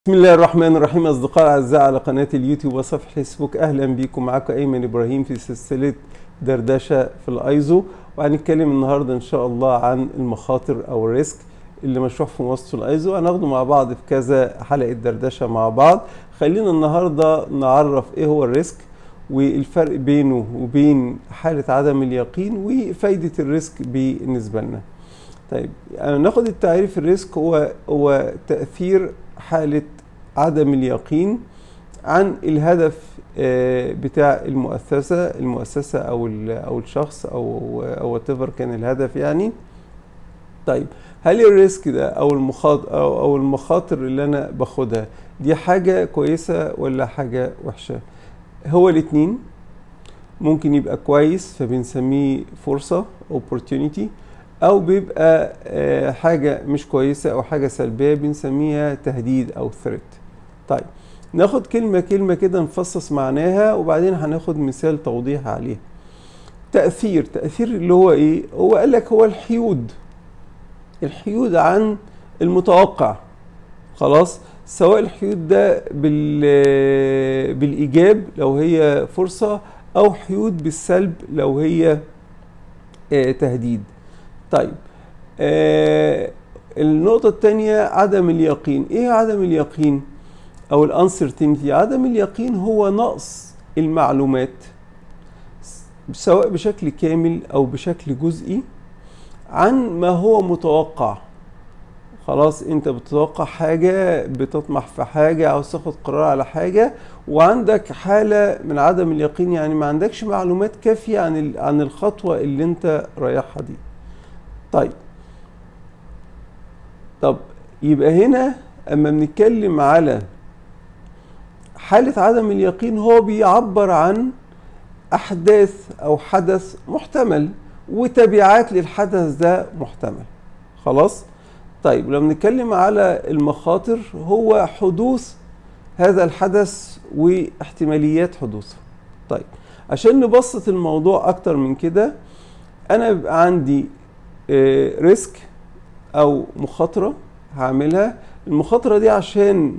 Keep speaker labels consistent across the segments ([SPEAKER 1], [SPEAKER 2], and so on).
[SPEAKER 1] بسم الله الرحمن الرحيم أصدقاء الأعزاء على قناة اليوتيوب وصفحة الفيسبوك أهلا بكم معاكم أيمن إبراهيم في سلسلة دردشة في الأيزو وهنتكلم النهاردة إن شاء الله عن المخاطر أو الريسك اللي مشروع في مؤسسة الأيزو هناخده مع بعض في كذا حلقة دردشة مع بعض خلينا النهاردة نعرف إيه هو الريسك والفرق بينه وبين حالة عدم اليقين وفايدة الريسك بالنسبة لنا طيب يعني ناخد التعريف الريسك هو هو تأثير حالة عدم اليقين عن الهدف بتاع المؤسسة المؤسسة أو أو الشخص أو أو whatever كان الهدف يعني طيب هل الريسك ده أو المخاطر أو, أو المخاطر اللي أنا باخدها دي حاجة كويسة ولا حاجة وحشة؟ هو الاتنين ممكن يبقى كويس فبنسميه فرصة opportunity او بيبقى حاجة مش كويسة او حاجة سلبية بنسميها تهديد او ثريت طيب ناخد كلمة كلمة كده نفصص معناها وبعدين هناخد مثال توضيح عليها تأثير تأثير اللي هو ايه هو قال لك هو الحيود الحيود عن المتوقع خلاص سواء الحيود ده بال بالايجاب لو هي فرصة او حيود بالسلب لو هي تهديد طيب آه النقطة الثانية عدم اليقين ايه عدم اليقين او الانسرتينتي عدم اليقين هو نقص المعلومات سواء بشكل كامل او بشكل جزئي عن ما هو متوقع خلاص انت بتتوقع حاجة بتطمح في حاجة او تاخد قرار على حاجة وعندك حالة من عدم اليقين يعني ما عندكش معلومات كافية عن عن الخطوة اللي انت رايحها دي طيب طب يبقى هنا اما بنتكلم على حالة عدم اليقين هو بيعبر عن أحداث أو حدث محتمل وتبعات للحدث ده محتمل خلاص طيب لما بنتكلم على المخاطر هو حدوث هذا الحدث واحتماليات حدوثه طيب عشان نبسط الموضوع أكتر من كده أنا بيبقى عندي ريسك او مخاطره هعملها المخاطره دي عشان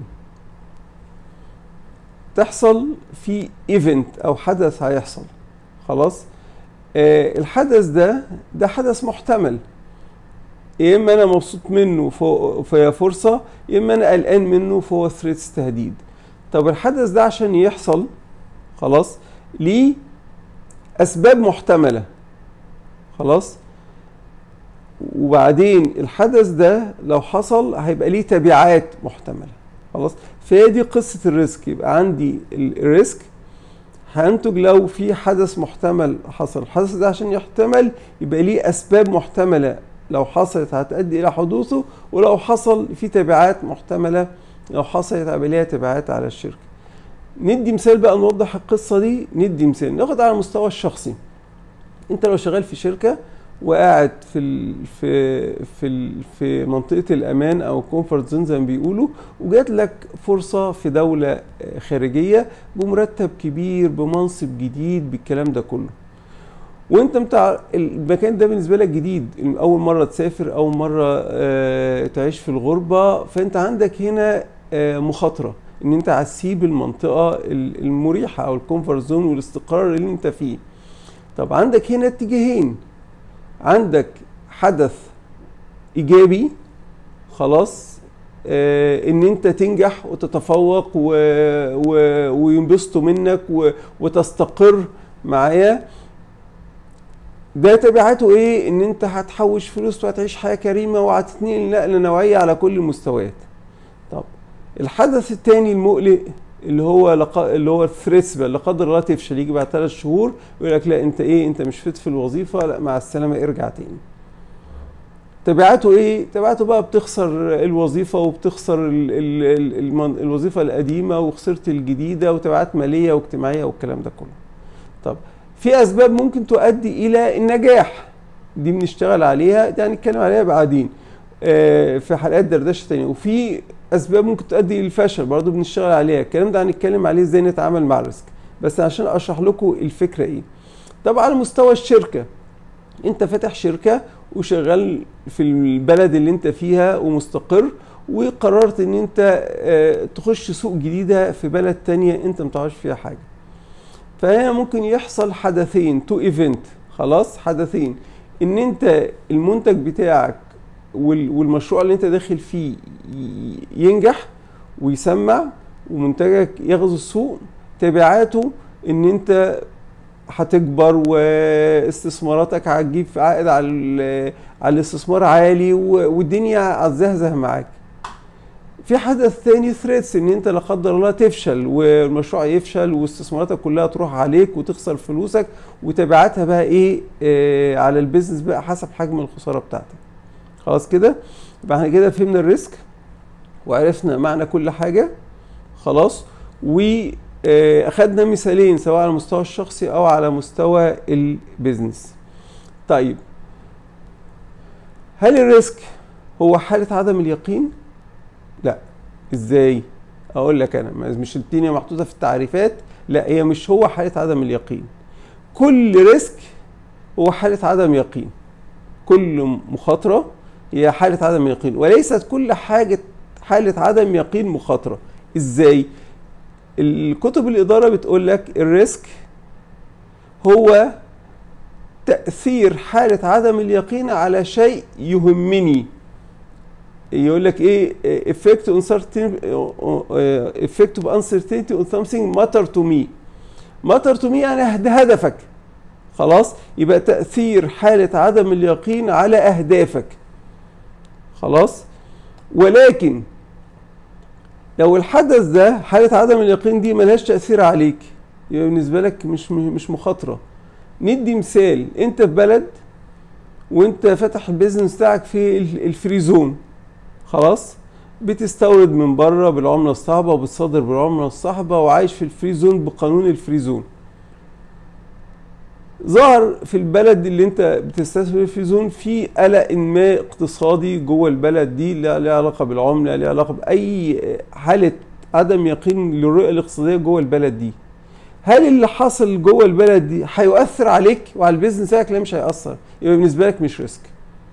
[SPEAKER 1] تحصل في ايفنت او حدث هيحصل خلاص آه الحدث ده ده حدث محتمل يا اما انا مبسوط منه فهي فرصه يا اما انا قلقان منه فهو ثريتس تهديد طب الحدث ده عشان يحصل خلاص ليه اسباب محتمله خلاص وبعدين الحدث ده لو حصل هيبقى ليه تبعات محتمله خلاص فهي دي قصه الريسك يبقى عندي الريسك هينتج لو في حدث محتمل حصل الحدث ده عشان يحتمل يبقى ليه اسباب محتمله لو حصلت هتؤدي الى حدوثه ولو حصل في تبعات محتمله لو حصلت هيبقى ليها تبعات على الشركه ندي مثال بقى نوضح القصه دي ندي مثال ناخد على المستوى الشخصي انت لو شغال في شركه وقاعد في ال في في ال في منطقه الامان او كومفورت زون زي ما بيقولوا وجات لك فرصه في دوله خارجيه بمرتب كبير بمنصب جديد بالكلام ده كله وانت بتاع المكان ده بالنسبه لك جديد اول مره تسافر اول مره تعيش في الغربه فانت عندك هنا مخاطره ان انت هتسيب المنطقه المريحه او الكومفورت زون والاستقرار اللي انت فيه طب عندك هنا اتجاهين عندك حدث ايجابي خلاص آه ان انت تنجح وتتفوق و... و... وينبسطوا منك و... وتستقر معايا ده تبعاته ايه ان انت هتحوش فلوس وهتعيش حياه كريمه وهتتنقل نقله نوعيه على كل المستويات طب الحدث الثاني المقلق اللي هو لق... اللي هو الثريتس بقى لا قدر الله تفشل يجي بعد ثلاث شهور يقول لك لا انت ايه انت مش فت في الوظيفه لا مع السلامه ارجع تاني تبعاته ايه تبعاته بقى بتخسر الوظيفه وبتخسر ال ال ال ال الوظيفه القديمه وخسرت الجديده وتبعات ماليه واجتماعيه والكلام ده كله طب في اسباب ممكن تؤدي الى النجاح دي بنشتغل عليها دي هنتكلم عليها بعدين آه في حلقات دردشه تانية وفي اسباب ممكن تؤدي للفشل برضه بنشتغل عليها الكلام ده هنتكلم عليه ازاي نتعامل مع الريسك بس عشان اشرح لكم الفكره ايه طبعا على مستوى الشركه انت فاتح شركه وشغال في البلد اللي انت فيها ومستقر وقررت ان انت آه، تخش سوق جديده في بلد تانية انت متعرفش فيها حاجه فهنا ممكن يحصل حدثين تو ايفنت خلاص حدثين ان انت المنتج بتاعك وال- والمشروع اللي انت داخل فيه ي- ينجح ويسمع ومنتجك يغزو السوق تبعاته ان انت هتكبر واستثماراتك هتجيب عائد على ال- على الاستثمار عالي و- والدنيا هتزهزه معاك في حدث تاني ثريتس ان انت لا قدر الله تفشل والمشروع يفشل واستثماراتك كلها تروح عليك وتخسر فلوسك وتبعاتها بقى ايه آه على البيزنس بقى حسب حجم الخساره بتاعتك خلاص كده يبقى احنا كده فهمنا الريسك وعرفنا معنى كل حاجه خلاص واخدنا مثالين سواء على المستوى الشخصي او على مستوى البيزنس طيب هل الريسك هو حاله عدم اليقين لا ازاي اقول لك انا ما- مش الدنيا محطوطه في التعريفات لا هي مش هو حاله عدم اليقين كل ريسك هو حاله عدم يقين كل مخاطره هي حاله عدم يقين وليست كل حاجه حاله عدم يقين مخاطره ازاي الكتب الاداره بتقول لك الريسك هو تاثير حاله عدم اليقين على شيء يهمني يقول لك ايه effect uncertainty effect of uncertainty on something matter to me matter to me يعني ده هدفك خلاص يبقى تأثير حالة عدم اليقين على أهدافك خلاص ولكن لو الحدث ده حالة عدم اليقين دي ملهاش تأثير عليك يبقى بالنسبة لك مش مش مخاطرة ندي مثال انت في بلد وانت فاتح البيزنس بتاعك في ال- الفري زون خلاص بتستورد من بره بالعمله الصعبه وبتصدر بالعمله الصعبه وعايش في الفري زون بقانون الفري زون ظهر في البلد اللي انت بتستثمر في زون في قلق ما اقتصادي جوه البلد دي لا لها علاقه بالعمله لا علاقه باي حاله عدم يقين للرؤيه الاقتصاديه جوه البلد دي هل اللي حصل جوه البلد دي هيؤثر عليك وعلى البيزنس بتاعك لا مش هيأثر يبقى بالنسبه لك مش ريسك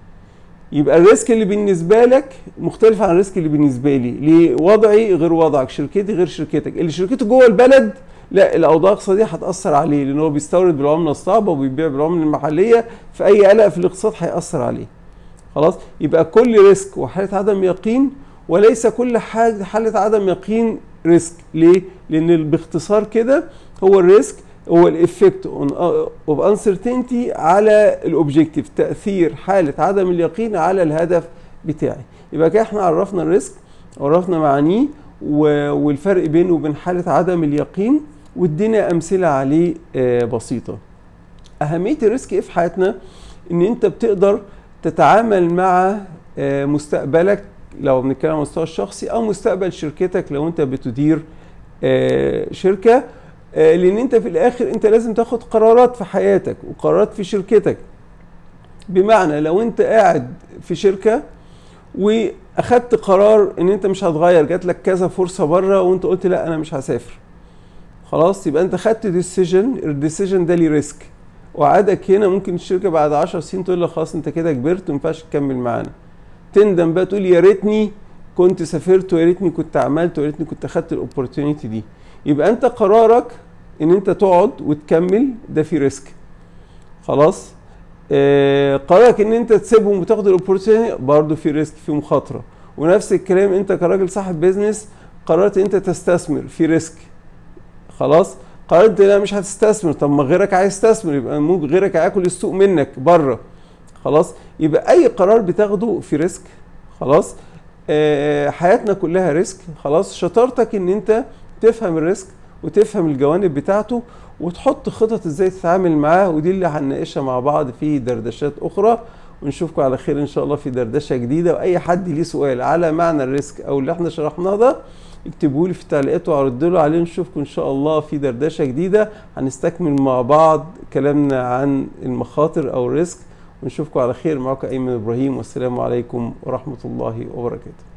[SPEAKER 1] يبقى الريسك اللي بالنسبه لك مختلف عن الريسك اللي بالنسبه لي ليه وضعي غير وضعك شركتي غير شركتك اللي شركته جوه البلد لا الاوضاع الاقتصاديه هتاثر عليه لان هو بيستورد بالعمله الصعبه وبيبيع بالعمله المحليه فاي قلق في الاقتصاد هياثر عليه خلاص يبقى كل ريسك وحاله عدم يقين وليس كل حاجه حاله عدم يقين ريسك ليه لان باختصار كده هو الريسك هو الافكت اوف انسرتينتي على الاوبجيكتيف تاثير حاله عدم اليقين على الهدف بتاعي يبقى كده احنا عرفنا الريسك عرفنا معانيه و- والفرق بينه وبين حاله عدم اليقين وادينا امثله عليه آه، بسيطه اهميه الريسك ايه في حياتنا ان انت بتقدر تتعامل مع آه، مستقبلك لو بنتكلم على المستوى الشخصي او مستقبل شركتك لو انت بتدير آه، شركه آه، لان انت في الاخر انت لازم تاخد قرارات في حياتك وقرارات في شركتك بمعنى لو انت قاعد في شركه واخدت قرار ان انت مش هتغير جات لك كذا فرصه بره وانت قلت لا انا مش هسافر خلاص يبقى انت خدت ديسيجن الديسيجن ده ليه ريسك وعادك هنا ممكن الشركه بعد 10 سنين تقول لك خلاص انت كده كبرت وما ينفعش تكمل معانا تندم بقى تقول يا ريتني كنت سافرت ويا ريتني كنت عملت ويا ريتني كنت اخدت الاوبورتيونيتي دي يبقى انت قرارك ان انت تقعد وتكمل ده في ريسك خلاص آه قرارك ان انت تسيبهم وتاخد الاوبورتيونيتي برضه في ريسك في مخاطره ونفس الكلام انت كراجل صاحب بيزنس قررت ان انت تستثمر في ريسك خلاص قررت لا مش هتستثمر طب ما غيرك عايز يستثمر يبقى ممكن غيرك هياكل السوق منك بره خلاص يبقى اي قرار بتاخده في ريسك خلاص آه حياتنا كلها ريسك خلاص شطارتك ان انت تفهم الريسك وتفهم الجوانب بتاعته وتحط خطط ازاي تتعامل معاه ودي اللي هنناقشها مع بعض في دردشات اخرى ونشوفكم على خير ان شاء الله في دردشه جديده واي حد ليه سؤال على معنى الريسك او اللي احنا شرحناه ده اكتبوا لي في التعليقات وهرد له عليه نشوفكم ان شاء الله في دردشه جديده هنستكمل مع بعض كلامنا عن المخاطر او الريسك ونشوفكم على خير معكم ايمن ابراهيم والسلام عليكم ورحمه الله وبركاته